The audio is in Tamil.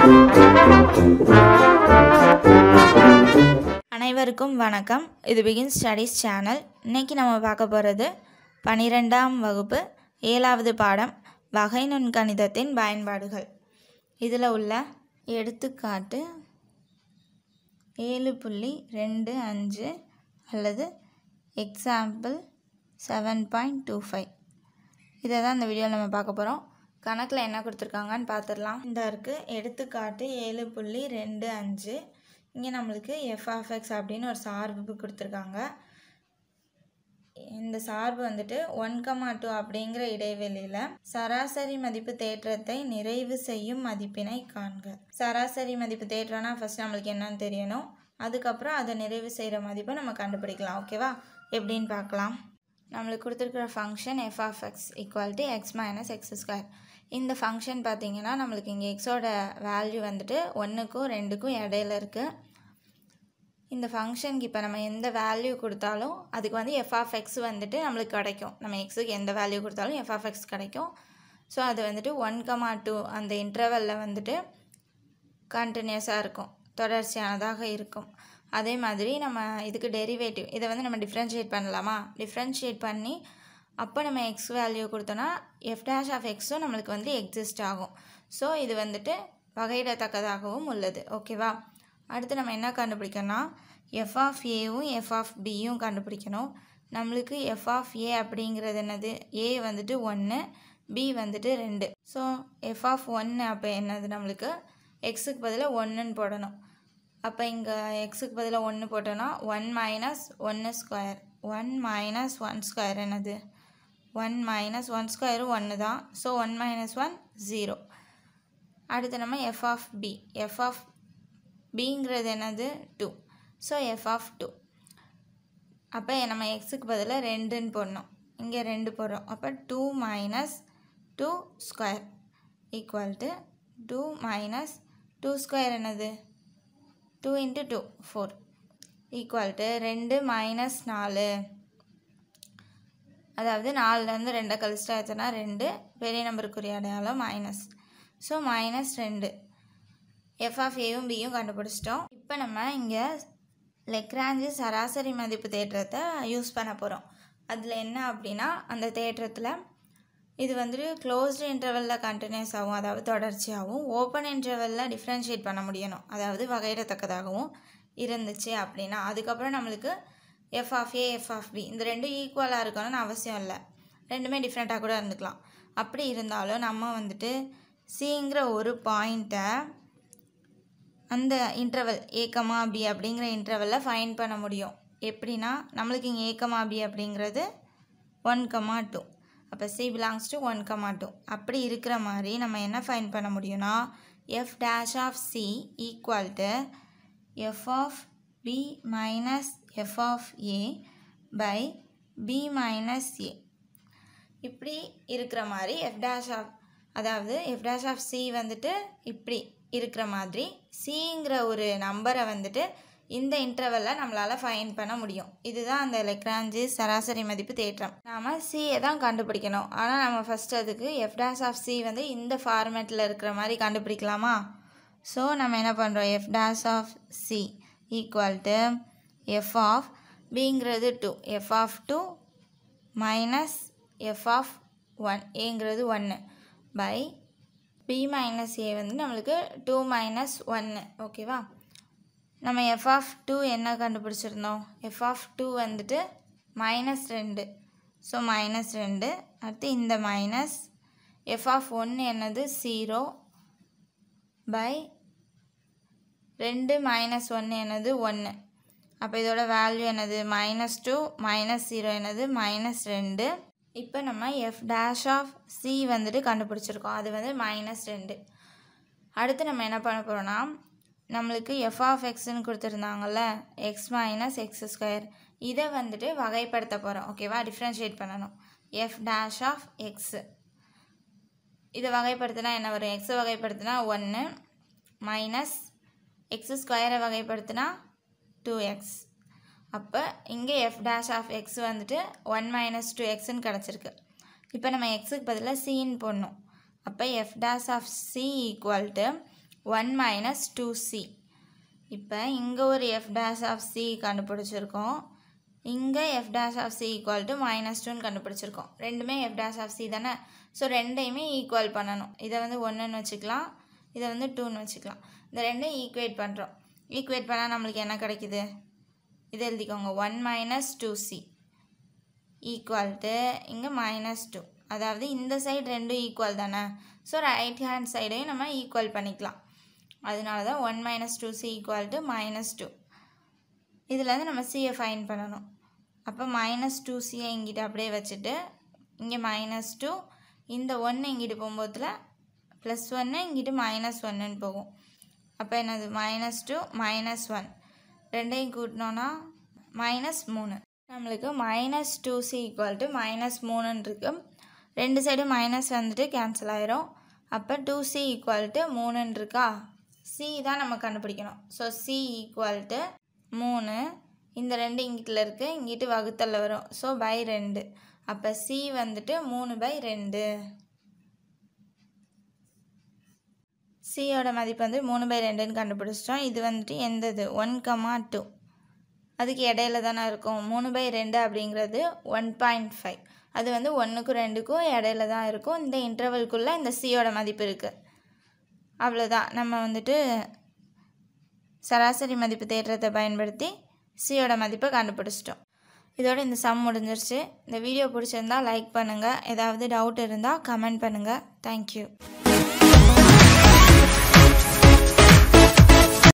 அனைவருக்கும் வணக்கம் இது பிகின் ஸ்டடீஸ் சேனல் இன்னைக்கு நம்ம பார்க்க போகிறது பன்னிரெண்டாம் வகுப்பு ஏழாவது பாடம் வகை நுண்கணிதத்தின் பயன்பாடுகள் இதில் உள்ள எடுத்துக்காட்டு ஏழு புள்ளி ரெண்டு அஞ்சு அல்லது example seven point two five இதை தான் இந்த வீடியோவில் நம்ம பார்க்க போகிறோம் கணக்கில் என்ன கொடுத்துருக்காங்கன்னு பார்த்துடலாம் இந்த இருக்குது எடுத்துக்காட்டு ஏழு புள்ளி ரெண்டு அஞ்சு இங்கே நம்மளுக்கு எஃப்ஆஃப்எக்ஸ் அப்படின்னு ஒரு சார்பு கொடுத்துருக்காங்க இந்த சார்பு வந்துட்டு ஒன் கமா டூ அப்படிங்கிற இடைவெளியில் சராசரி மதிப்பு தேற்றத்தை நிறைவு செய்யும் மதிப்பினை காண்க சராசரி மதிப்பு தேற்றம்னா ஃபஸ்ட் நம்மளுக்கு என்னன்னு தெரியணும் அதுக்கப்புறம் அதை நிறைவு செய்கிற மதிப்பை நம்ம கண்டுபிடிக்கலாம் ஓகேவா எப்படின்னு பார்க்கலாம் நம்மளுக்கு கொடுத்துருக்குற function f of x equal to x minus x square இந்த ஃபங்க்ஷன் பார்த்தீங்கன்னா நம்மளுக்கு இங்கே எக்ஸோட வேல்யூ வந்துட்டு ஒன்றுக்கும் ரெண்டுக்கும் இடையில இருக்குது இந்த ஃபங்க்ஷனுக்கு இப்போ நம்ம எந்த வேல்யூ கொடுத்தாலும் அதுக்கு வந்து எஃப் ஆஃப் எக்ஸ் வந்துட்டு நம்மளுக்கு கிடைக்கும் நம்ம எக்ஸுக்கு எந்த வேல்யூ கொடுத்தாலும் எஃப் ஆஃப் எக்ஸ் கிடைக்கும் ஸோ அது வந்துட்டு ஒன் கமா டூ அந்த இன்டர்வலில் வந்துட்டு கண்டினியூஸாக இருக்கும் தொடர்ச்சியானதாக இருக்கும் அதே மாதிரி நம்ம இதுக்கு டெரிவேட்டிவ் இதை வந்து நம்ம டிஃப்ரென்ஷியேட் பண்ணலாமா டிஃப்ரென்ஷியேட் பண்ணி அப்போ நம்ம எக்ஸ் வேல்யூ கொடுத்தோன்னா எஃப் டேஷ் ஆஃப் எக்ஸும் நம்மளுக்கு வந்து எக்ஸிஸ்ட் ஆகும் ஸோ இது வந்துட்டு வகையிடத்தக்கதாகவும் உள்ளது ஓகேவா அடுத்து நம்ம என்ன கண்டுபிடிக்கணும்னா எஃப் ஆஃப் ஏவும் எஃப் ஆஃப் பியும் கண்டுபிடிக்கணும் நம்மளுக்கு எஃப் ஆஃப் ஏ அப்படிங்கிறது என்னது ஏ வந்துட்டு ஒன்று பி வந்துட்டு ரெண்டு ஸோ எஃப் ஆஃப் ஒன்று அப்போ என்னது நம்மளுக்கு எக்ஸுக்கு பதிலாக ஒன்றுன்னு போடணும் அப்போ இங்கே எக்ஸுக்கு பதிலாக ஒன்று போட்டோன்னா ஒன் மைனஸ் ஒன்று square one minus one square என்னது ஒன் மைனஸ் ஒன் ஸ்கொயரும் ஒன்று தான் so one minus one zero அடுத்து நம்ம f of b f of பிங்கிறது என்னது two so f of two அப்போ நம்ம எக்ஸுக்கு பதிலாக ரெண்டுன்னு போடணும் இங்கே ரெண்டு போடுறோம் அப்போ two minus two square equal to two minus two square என்னது two into two four equal to ரெண்டு மைனஸ் நாலு அதாவது நாலுலேருந்து ரெண்டை கழிச்சிட்டா எத்தனா ரெண்டு பெரிய நம்பருக்குரிய அடையாளம் மைனஸ் ஸோ மைனஸ் ரெண்டு எஃப் ஆஃப் ஏவும் பியும் கண்டுபிடிச்சிட்டோம் இப்போ நம்ம இங்கே லெக்ராஞ்சு சராசரி மதிப்பு தேற்றத்தை யூஸ் பண்ண போகிறோம் அதில் என்ன அப்படின்னா அந்த தேற்றத்தில் இது வந்துட்டு க்ளோஸ்டு இன்டர்வலில் கண்டினியூஸ் ஆகும் அதாவது தொடர்ச்சியாகவும் ஓப்பன் இன்டர்வலில் டிஃப்ரென்ஷியேட் பண்ண முடியணும் அதாவது வகையிடத்தக்கதாகவும் இருந்துச்சு அப்படின்னா அதுக்கப்புறம் நம்மளுக்கு f of a f of b இந்த ரெண்டும் ஈக்குவலாக இருக்கணும்னு அவசியம் இல்லை ரெண்டுமே டிஃப்ரெண்ட்டாக கூட இருந்துக்கலாம் அப்படி இருந்தாலும் நம்ம வந்துட்டு சிங்கிற ஒரு பாயிண்ட்டை அந்த இன்டர்வல் ஏக்கமா பி அப்படிங்கிற இன்டர்வலில் ஃபைன் பண்ண முடியும் எப்படின்னா நம்மளுக்கு இங்கே ஏக்கமா பி அப்படிங்கிறது ஒன் கமா டூ அப்போ c belongs to one comma two அப்படி இருக்கிற மாதிரி நம்ம என்ன ஃபைன் பண்ண முடியும்னா f dash of c equal to f of b minus f of a by b minus a இப்படி இருக்கிற மாதிரி எஃப் டேஷ் ஆஃப் அதாவது எஃப் டேஷ் ஆஃப் சி வந்துட்டு இப்படி இருக்கிற மாதிரி சிங்கிற ஒரு நம்பரை வந்துட்டு இந்த இன்டர்வலில் நம்மளால் ஃபைன் பண்ண முடியும் இதுதான் அந்த லெக்ராஞ்சு சராசரி மதிப்பு தேற்றம் நாம் சியை தான் கண்டுபிடிக்கணும் ஆனால் நம்ம ஃபஸ்ட் அதுக்கு எஃப் டேஷ் ஆஃப் சி வந்து இந்த ஃபார்மேட்டில் இருக்கிற மாதிரி கண்டுபிடிக்கலாமா ஸோ நம்ம என்ன பண்ணுறோம் f dash of c equal to f of பிங்கிறது two f of two minus f of one ஏங்கிறது ஒன்று பை பி மைனஸ் ஏ வந்து நம்மளுக்கு டூ மைனஸ் ஒன்று ஓகேவா நம்ம எஃப் ஆஃப் டூ என்ன கண்டுபிடிச்சிருந்தோம் எஃப் ஆஃப் டூ வந்துட்டு மைனஸ் ரெண்டு ஸோ மைனஸ் ரெண்டு அடுத்து இந்த மைனஸ் எஃப் ஆஃப் ஒன்று என்னது ஜீரோ பை ரெண்டு மைனஸ் ஒன்று என்னது ஒன்று அப்போ இதோட வேல்யூ என்னது மைனஸ் டூ மைனஸ் ஜீரோ என்னது மைனஸ் ரெண்டு இப்போ நம்ம எஃப் டேஷ் ஆஃப் சி வந்துட்டு கண்டுபிடிச்சிருக்கோம் அது வந்து மைனஸ் ரெண்டு அடுத்து நம்ம என்ன பண்ண போகிறோம்னா நம்மளுக்கு எஃப் ஆஃப் எக்ஸ்ன்னு கொடுத்துருந்தாங்கல்ல எக்ஸ் மைனஸ் எக்ஸ் ஸ்கொயர் இதை வந்துட்டு வகைப்படுத்த போகிறோம் ஓகேவா டிஃப்ரென்ஷியேட் பண்ணணும் எஃப் டேஷ் ஆஃப் எக்ஸு இதை வகைப்படுத்தினா என்ன வரும் எக்ஸை வகைப்படுத்தினா ஒன்று மைனஸ் எக்ஸ் ஸ்கொயரை வகைப்படுத்தினா டூ எக்ஸ் அப்போ இங்கே எஃப் டேஷ் ஆஃப் எக்ஸ் வந்துட்டு ஒன் மைனஸ் டூ எக்ஸ்ன்னு கிடச்சிருக்கு இப்போ நம்ம எக்ஸுக்கு பதிலாக சின்னு போடணும் அப்போ f dash of c equal to one minus two c இப்போ இங்கே ஒரு எஃப் டேஷ் ஆஃப் சி கண்டுபிடிச்சிருக்கோம் இங்கே f dash of c equal to minus டூன்னு கண்டுபிடிச்சிருக்கோம் ரெண்டுமே எஃப் டேஷ் ஆஃப் சி தானே ஸோ ரெண்டையுமே ஈக்குவல் பண்ணணும் இதை வந்து ஒன்றுன்னு வச்சுக்கலாம் இதை வந்து டூன்னு வச்சுக்கலாம் இந்த ரெண்டையும் ஈக்குவேட் பண்ணுறோம் ஈக்குவேட் பண்ணால் நம்மளுக்கு என்ன கிடைக்குது இதை எழுதிக்கோங்க one minus two c equal to இங்கே மைனஸ் டூ அதாவது இந்த சைடு ரெண்டும் ஈக்குவல் தானே ஸோ ரைட் ஹேண்ட் சைடையும் நம்ம ஈக்குவல் பண்ணிக்கலாம் அதனால தான் one minus two c equal to minus two இதுலேருந்து நம்ம சியை ஃபைன் பண்ணணும் அப்போ மைனஸ் டூ சியை இங்கிட்ட அப்படியே வச்சுட்டு இங்கே மைனஸ் டூ இந்த ஒன்று இங்கிட்டு போகும்போதில் ப்ளஸ் ஒன்று இங்கிட்டு மைனஸ் ஒன்றுன்னு போகும் அப்போ என்னது மைனஸ் டூ மைனஸ் ஒன் ரெண்டையும் கூட்டினோன்னா மைனஸ் மூணு நம்மளுக்கு minus two c equal to minus மூணுன்னு இருக்கு ரெண்டு சைடும் மைனஸ் வந்துட்டு கேன்சல் ஆயிரும் அப்போ டூ சி ஈக்குவல் டு மூணுன்னு இருக்கா சி தான் நம்ம கண்டுபிடிக்கணும் ஸோ சி ஈக்குவல் டு மூணு இந்த ரெண்டு இங்கிட்டில் இருக்குது இங்கிட்டு வகுத்தலில் வரும் ஸோ பை ரெண்டு அப்போ சி வந்துட்டு மூணு பை ரெண்டு சியோட மதிப்பு வந்து மூணு பை ரெண்டுன்னு கண்டுபிடிச்சிட்டோம் இது வந்துட்டு எந்தது ஒன் கமா டூ அதுக்கு இடையில தானே இருக்கும் மூணு பை ரெண்டு அப்படிங்கிறது ஒன் பாயிண்ட் ஃபைவ் அது வந்து ஒன்றுக்கும் ரெண்டுக்கும் இடையில தான் இருக்கும் இந்த இன்டர்வல்குள்ளே இந்த சியோட மதிப்பு இருக்குது அவ்வளோதான் நம்ம வந்துட்டு சராசரி மதிப்பு தேற்றத்தை பயன்படுத்தி சியோட மதிப்பை கண்டுபிடிச்சிட்டோம் இதோட இந்த சம் முடிஞ்சிருச்சு இந்த வீடியோ பிடிச்சிருந்தா லைக் பண்ணுங்கள் ஏதாவது டவுட் இருந்தால் கமெண்ட் பண்ணுங்கள் தேங்க்யூ